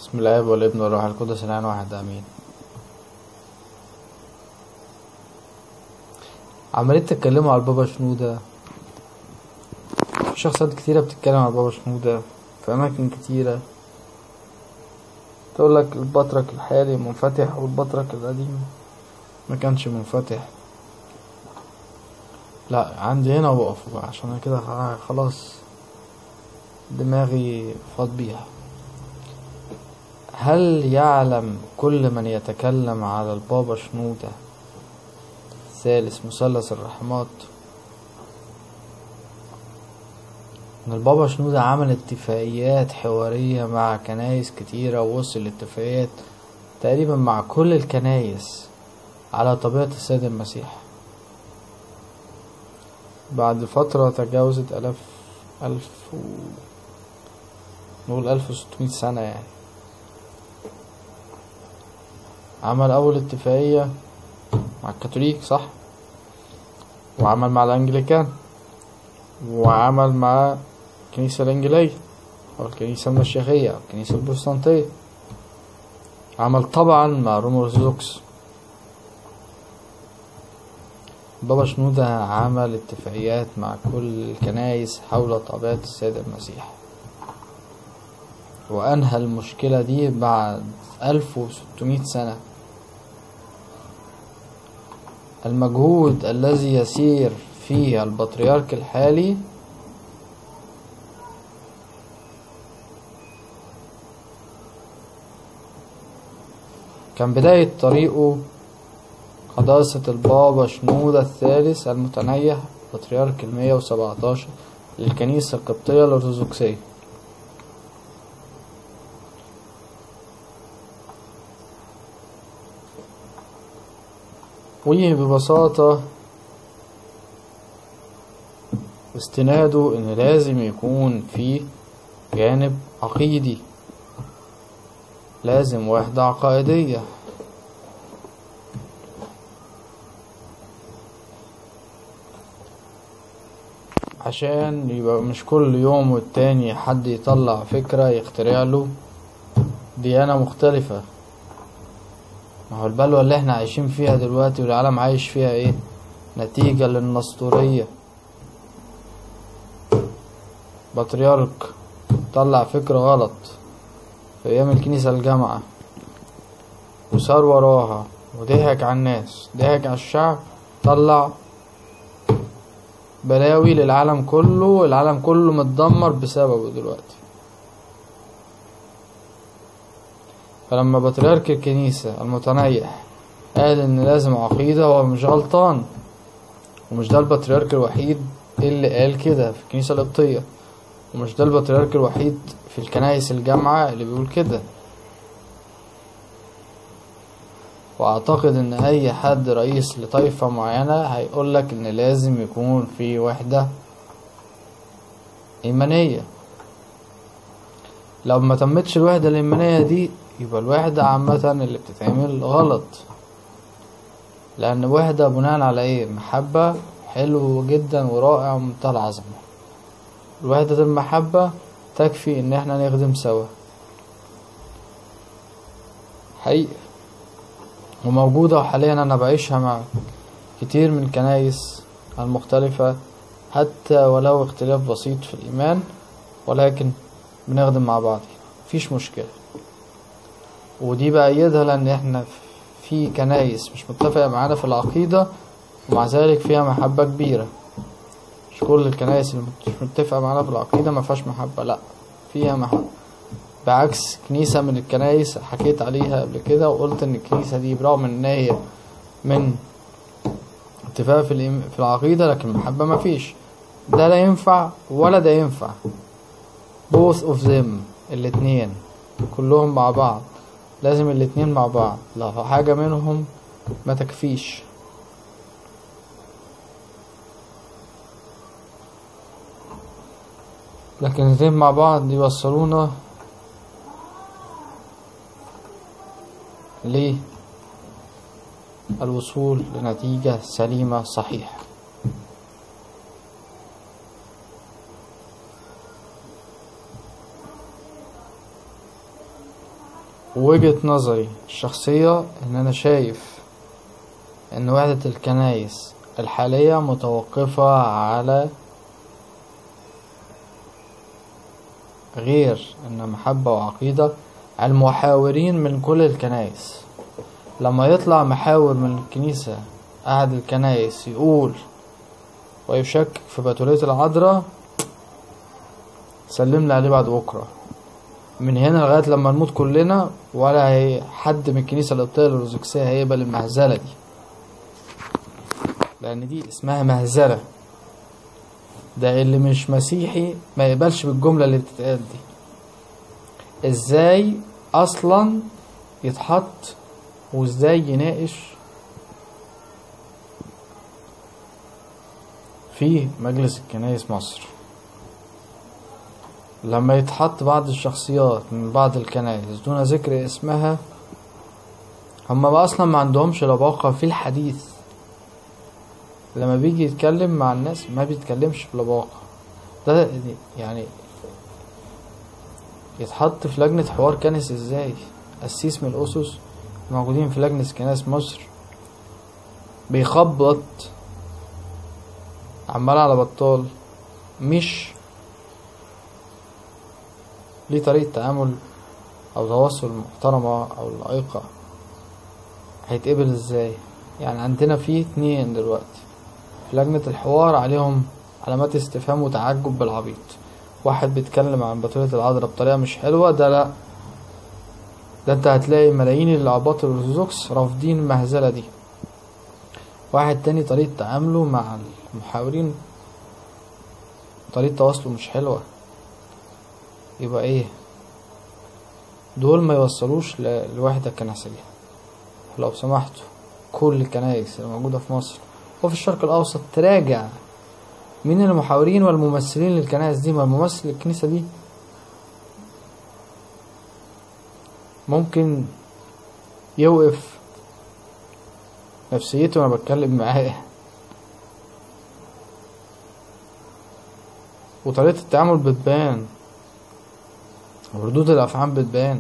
بسم الله والابن والروح القدس الآن واحد آمين عمالين تتكلموا على البابا شنودة في شخصيات كتيرة بتتكلم على البابا شنودة في أماكن كتيرة تقول لك البطرك الحالي منفتح والبطرك القديم ما كانش منفتح لا عندي هنا وقف بقى عشان أنا كده خلاص دماغي فاض بيها هل يعلم كل من يتكلم على البابا شنودة ثالث مثلث الرحمات ان البابا شنودة عمل اتفاقيات حوارية مع كنايس كتيرة ووصل لاتفاقيات تقريبا مع كل الكنايس على طبيعة السيد المسيح بعد فترة تجاوزت ألف ألف و... نقول ألف وستمية سنة يعني عمل أول اتفاقية مع الكاثوليك صح وعمل مع الأنجليكان وعمل مع الكنيسة الإنجيلية أو الكنيسة المشيخية أو الكنيسة البروتستانتية عمل طبعا مع روم أرثوذكس بابا شنودة عمل اتفاقيات مع كل الكنايس حول طبيعة السيد المسيح وأنهى المشكلة دي بعد ألف وستمائة سنة المجهود الذي يسير فيه البطريرك الحالي كان بداية طريقه قداسة البابا شنودة الثالث المتنيح بطريرك المية وسبعتاشر للكنيسة القبطية الأرثوذكسية وببساطة استناده ان لازم يكون في جانب عقيدي لازم وحدة عقائدية عشان يبقى مش كل يوم والتاني حد يطلع فكرة يخترع له ديانة مختلفة ما هو البلوى اللي احنا عايشين فيها دلوقتي والعالم عايش فيها ايه نتيجة للنسطورية بطريرك طلع فكرة غلط في ايام الكنيسة الجامعة وسار وراها وضحك على الناس ضحك على الشعب طلع بلاوي للعالم كله العالم كله متدمر بسببه دلوقتي فلما بطريرك الكنيسة المتنيح قال ان لازم عقيدة هو مش غلطان ومش ده البطريرك الوحيد اللي قال كده في الكنيسة القبطية ومش ده البطريرك الوحيد في الكنائس الجامعة اللي بيقول كده واعتقد ان اي حد رئيس لطائفة معينة هيقولك ان لازم يكون في وحدة ايمانية لو ما تمتش الوحدة الايمانية دي يبقى الوحدة عامة اللي بتتعمل غلط لأن وحدة بناء على ايه محبة حلو جدا ورائع ومنتهى العظمة وحدة المحبة تكفي ان احنا نخدم سوا حقيقة وموجودة وحاليا انا بعيشها مع كتير من الكنايس المختلفة حتى ولو اختلاف بسيط في الإيمان ولكن بنخدم مع بعض مفيش مشكلة ودي بأيدها لأن احنا في كنايس مش متفقة معانا في العقيدة ومع ذلك فيها محبة كبيرة مش كل الكنايس اللي مش متفقة معانا في العقيدة ما فيهاش محبة لأ فيها محبة بعكس كنيسة من الكنايس حكيت عليها قبل كده وقلت ان الكنيسة دي برغم ان هي من اتفاق في, في العقيدة لكن محبة ما فيش ده لا ينفع ولا ده ينفع both of them الاتنين كلهم مع بعض لازم الاتنين مع بعض لو حاجة منهم ما تكفيش لكن الاتنين مع بعض يوصلونا للوصول لنتيجة سليمة صحيحة وجهة نظري الشخصية ان انا شايف ان وحدة الكنايس الحالية متوقفة على غير ان محبة وعقيدة المحاورين من كل الكنايس لما يطلع محاور من الكنيسة أحد الكنايس يقول ويشكك في بتولية العذراء سلمنا عليه بعد بكرة من هنا لغاية لما نموت كلنا ولا هي حد من الكنيسة القبطية الأرثوذكسية هيقبل المهزلة دي لأن دي اسمها مهزلة ده اللي مش مسيحي ما يقبلش بالجملة اللي بتتقال دي ازاي اصلا يتحط وازاي يناقش في مجلس الكنائس مصر لما يتحط بعض الشخصيات من بعض الكنائس دون ذكر اسمها هما بقى اصلا ما عندهمش لباقة في الحديث لما بيجي يتكلم مع الناس ما بيتكلمش بلباقة ده يعني يتحط في لجنة حوار كنس ازاي قسيس من الأسس موجودين في لجنة كنائس مصر بيخبط عمال على بطال مش ليه طريقة تعامل أو تواصل محترمة أو لائقة هيتقبل ازاي يعني عندنا في اتنين دلوقتي في لجنة الحوار عليهم علامات استفهام وتعجب بالعبيط واحد بيتكلم عن بطولة العذراء بطريقة مش حلوة ده لا ده انت هتلاقي ملايين العباط الأرثوذكس رافضين المهزلة دي واحد تاني طريقة تعامله مع المحاورين طريقة تواصله مش حلوة يبقى ايه دول ما يوصلوش للوحدة الكنسية لو سمحتوا كل الكنايس اللي موجودة في مصر وفي الشرق الأوسط تراجع مين المحاورين والممثلين للكنائس دي ما الممثل للكنيسة دي ممكن يوقف نفسيته وانا بتكلم معاه وطريقة التعامل بتبان وردود الأفعال بتبان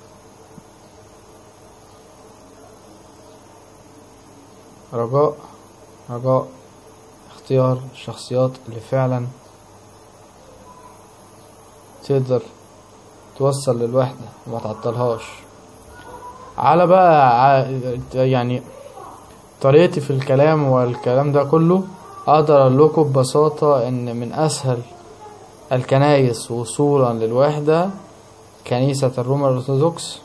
رجاء رجاء اختيار الشخصيات اللي فعلا تقدر توصل للوحدة وما تعطلهاش على بقى يعني طريقتي في الكلام والكلام ده كله اقدر اقول لكم ببساطة ان من اسهل الكنايس وصولا للوحدة كنيسة الروما الارثوذكس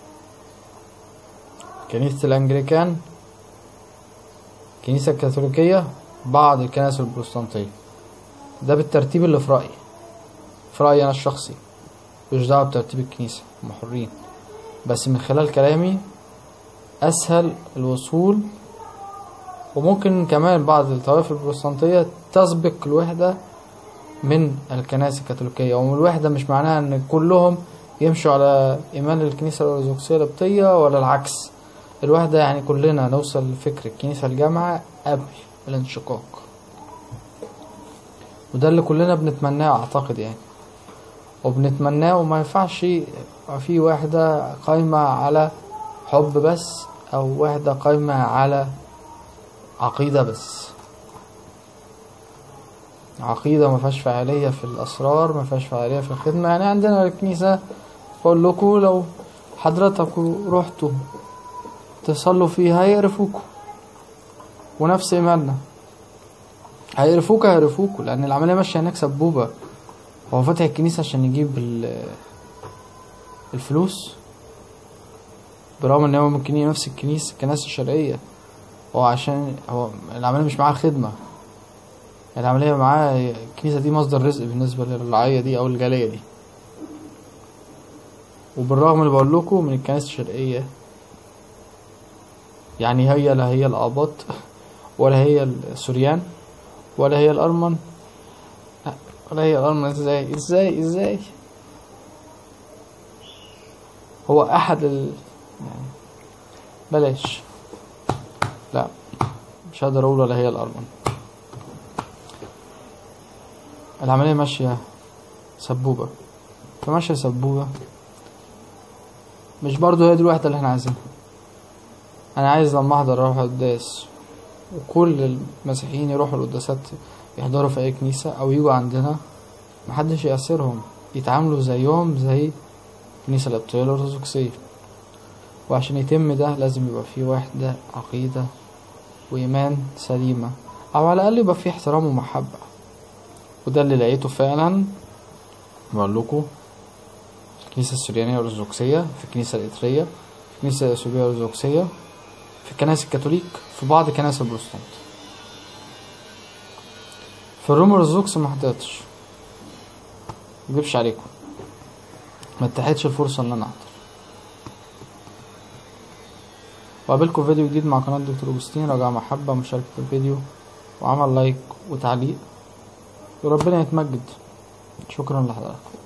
كنيسة الانجليكان الكنيسة الكاثوليكية بعض الكنائس البروتستانتية ده بالترتيب اللي في رأيي في رأيي أنا الشخصي مش دعوة بترتيب الكنيسة هم حرين بس من خلال كلامي أسهل الوصول وممكن كمان بعض الطوائف البروتستانتية تسبق الوحدة من الكنائس الكاثوليكية ومن الوحدة مش معناها ان كلهم يمشوا على ايمان الكنيسة الارثوذكسية القبطية ولا العكس الوحدة يعني كلنا نوصل لفكر الكنيسة الجامعة قبل الانشقاق وده اللي كلنا بنتمناه اعتقد يعني وبنتمناه وما ينفعش يبقى في واحدة قايمة على حب بس او واحدة قايمة على عقيدة بس عقيدة ما فيهاش فعالية في الأسرار ما فيهاش فعالية في الخدمة يعني عندنا الكنيسة بقول لكم لو حضرتكوا رحتوا تصلوا فيها هيعرفوكوا ونفس إيماننا هيعرفوك هيعرفوكوا لأن العملية ماشية هناك سبوبة هو فاتح الكنيسة عشان يجيب ال- الفلوس برغم ان هو ممكن يجي نفس الكنيسة الكنائس الشرقية هو عشان هو العملية مش معاه خدمة العملية معاه الكنيسة دي مصدر رزق بالنسبة للرعاية دي أو الجالية دي وبالرغم اللي بقول لكم من الكنائس الشرقية يعني هي لا هي الآباط ولا هي السوريان ولا هي الأرمن ولا هي الأرمن ازاي ازاي ازاي هو أحد ال يعني بلاش لا مش هقدر أقول ولا هي الأرمن العملية ماشية سبوبة فماشية سبوبة مش برضو هي دي الوحدة اللي احنا عايزينها انا عايز لما احضر اروح القداس وكل المسيحيين يروحوا القداسات يحضروا في اي كنيسة او يجوا عندنا محدش يأثرهم يتعاملوا زيهم زي الكنيسة القبطية الأرثوذكسية وعشان يتم ده لازم يبقى فيه وحدة عقيدة وإيمان سليمة أو على الأقل يبقى فيه احترام ومحبة وده اللي لقيته فعلا بقول لكم في الكنيسة السريانية الأرثوذكسية في الكنيسة الإثرية في الكنيسة الأثيوبية الأرثوذكسية في الكنائس الكاثوليك في بعض كنائس البروتستانت في الروم الأرثوذكس ما حضرتش مكدبش عليكم ما اتاحتش الفرصة ان انا احضر وقابلكم فيديو جديد مع قناة دكتور أوجستين رجاء محبة مشاركة الفيديو وعمل لايك وتعليق وربنا يتمجد شكرا لحضراتكم